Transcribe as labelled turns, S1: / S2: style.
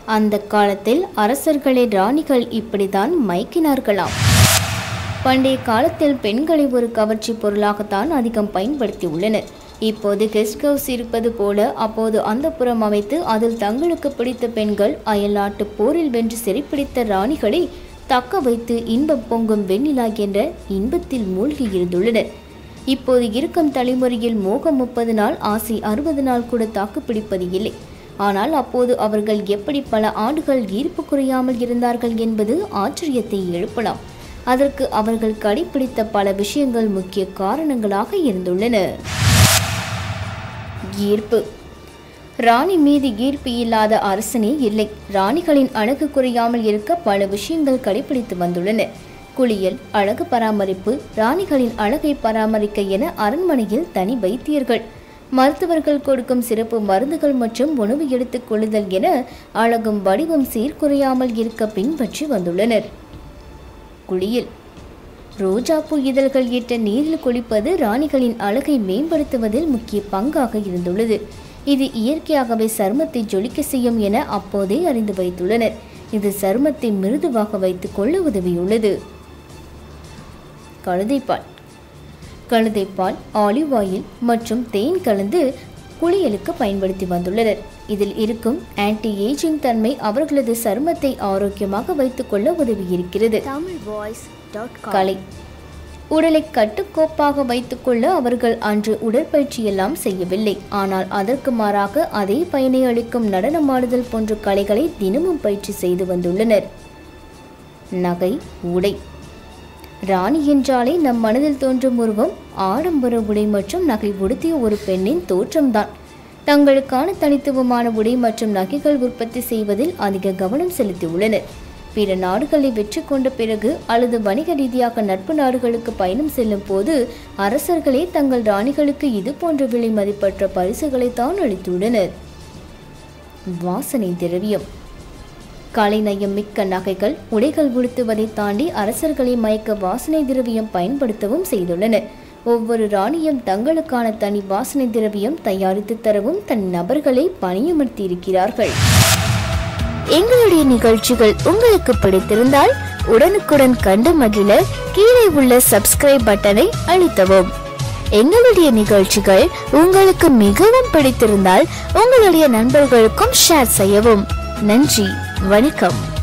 S1: அந்த காலத்தில் அரசர்களை ராணிகள் இப்படித்தான் மயக்கினார்களாம் பண்டைய காலத்தில் பெண்களை ஒரு கவர்ச்சி பொருளாகத்தான் அதிகம் பயன்படுத்தி உள்ளனர் இப்போது கெஸ்ட் ஹவுஸ் இருப்பது போல அப்போது அந்த புறம் அமைத்து அதில் தங்களுக்கு பிடித்த பெண்கள் அயல்நாட்டு போரில் வென்று சிறைப்பிடித்த ராணிகளை தக்க வைத்து இன்பம் பொங்கும் வெண்ணிலா என்ற இன்பத்தில் மூழ்கி இருந்துள்ளனர் இப்போது இருக்கும் தலைமுறையில் மோகம் முப்பது நாள் ஆசை அறுபது நாள் கூட தாக்குப்பிடிப்பது இல்லை ஆனால் அப்போது அவர்கள் எப்படி பல ஆண்டுகள் ஈர்ப்பு குறையாமல் இருந்தார்கள் என்பது ஆச்சரியத்தை எழுப்பலாம் அதற்கு அவர்கள் கடைபிடித்த பல விஷயங்கள் முக்கிய காரணங்களாக இருந்துள்ளன ஈர்ப்பு ராணி மீது ஈர்ப்பு இல்லாத அரசனே இல்லை ராணிகளின் அழகு குறையாமல் இருக்க பல விஷயங்கள் கடைபிடித்து வந்துள்ளனர் குளியல் அழகு பராமரிப்பு ராணிகளின் அழகை பராமரிக்க என அரண்மனையில் தனி வைத்தியர்கள் மருத்துவர்கள் கொடுக்கும் சிறப்பு மருந்துகள் மற்றும் உணவு எடுத்துக் கொள்ளுதல் என அழகும் வடிவம் சீர்குறையாமல் இருக்க பின்பற்றி வந்துள்ளனர் குளியல் ரோஜாப்பூ இதழ்கள் இட்ட நீரில் குளிப்பது ராணிகளின் அழகை மேம்படுத்துவதில் முக்கிய பங்காக இருந்துள்ளது இது இயற்கையாகவே சருமத்தை ஜொலிக்க செய்யும் என அப்போதே அறிந்து வைத்துள்ளனர் இது சருமத்தை மிருதுவாக வைத்துக் கொள்ள உதவியுள்ளது கழுதைப்பால் கழுதைப்பால் ஆலிவ் ஆயில் மற்றும் தேன் கலந்து குளியலுக்கு பயன்படுத்தி வந்துள்ளனர் இதில் இருக்கும் ஆன்டி ஏஜிங் தன்மை அவர்களது சருமத்தை ஆரோக்கியமாக வைத்துக்கொள்ள உதவியிருக்கிறது
S2: தமிழ் வாய்ஸ் டாட்
S1: கலை உடலை கட்டுக்கோப்பாக வைத்துக்கொள்ள அவர்கள் அன்று உடற்பயிற்சி எல்லாம் செய்யவில்லை ஆனால் அதற்கு மாறாக அதே பயனை அளிக்கும் நடனமாடுதல் போன்ற கலைகளை தினமும் பயிற்சி செய்து வந்துள்ளனர் நகை உடை ராணி என்றாலே நம் மனதில் தோன்றும் உருவம் ஆடம்பர உடை மற்றும் நகை உடுத்திய ஒரு பெண்ணின் தோற்றம்தான் தங்களுக்கான தனித்துவமான உடை மற்றும் நகைகள் உற்பத்தி செய்வதில் அதிக கவனம் செலுத்தியுள்ளனர் பிற நாடுகளை வெற்றி கொண்ட பிறகு அல்லது வணிக ரீதியாக நட்பு நாடுகளுக்கு பயணம் செல்லும் போது அரசர்களே தங்கள் ராணிகளுக்கு இது போன்ற விலை மதிப்பற்ற பரிசுகளை தான் அளித்துள்ளனர் வாசனை திரவியம் கலைநயம் மிக்க நகைகள் உடைகள் உடுத்துவதை தாண்டி அரசர்களை மயக்க வாசனை திரவியம் பயன்படுத்தவும் செய்துள்ளனர் ஒவ்வொரு ராணியும் தங்களுக்கான தனி வாசனை திரவியம் தயாரித்து தரவும் தன் நபர்களை பணியமர்த்தியிருக்கிறார்கள்
S2: எங்களுடைய நிகழ்ச்சிகள் உங்களுக்கு பிடித்திருந்தால் உடனுக்குடன் கண்டு மகிழ கீழே உள்ள சப்ஸ்கிரைப் பட்டனை அழுத்தவும் எங்களுடைய நிகழ்ச்சிகள் உங்களுக்கு மிகவும் பிடித்திருந்தால் உங்களுடைய நண்பர்களுக்கும் ஷேர் செய்யவும் நன்றி வணக்கம்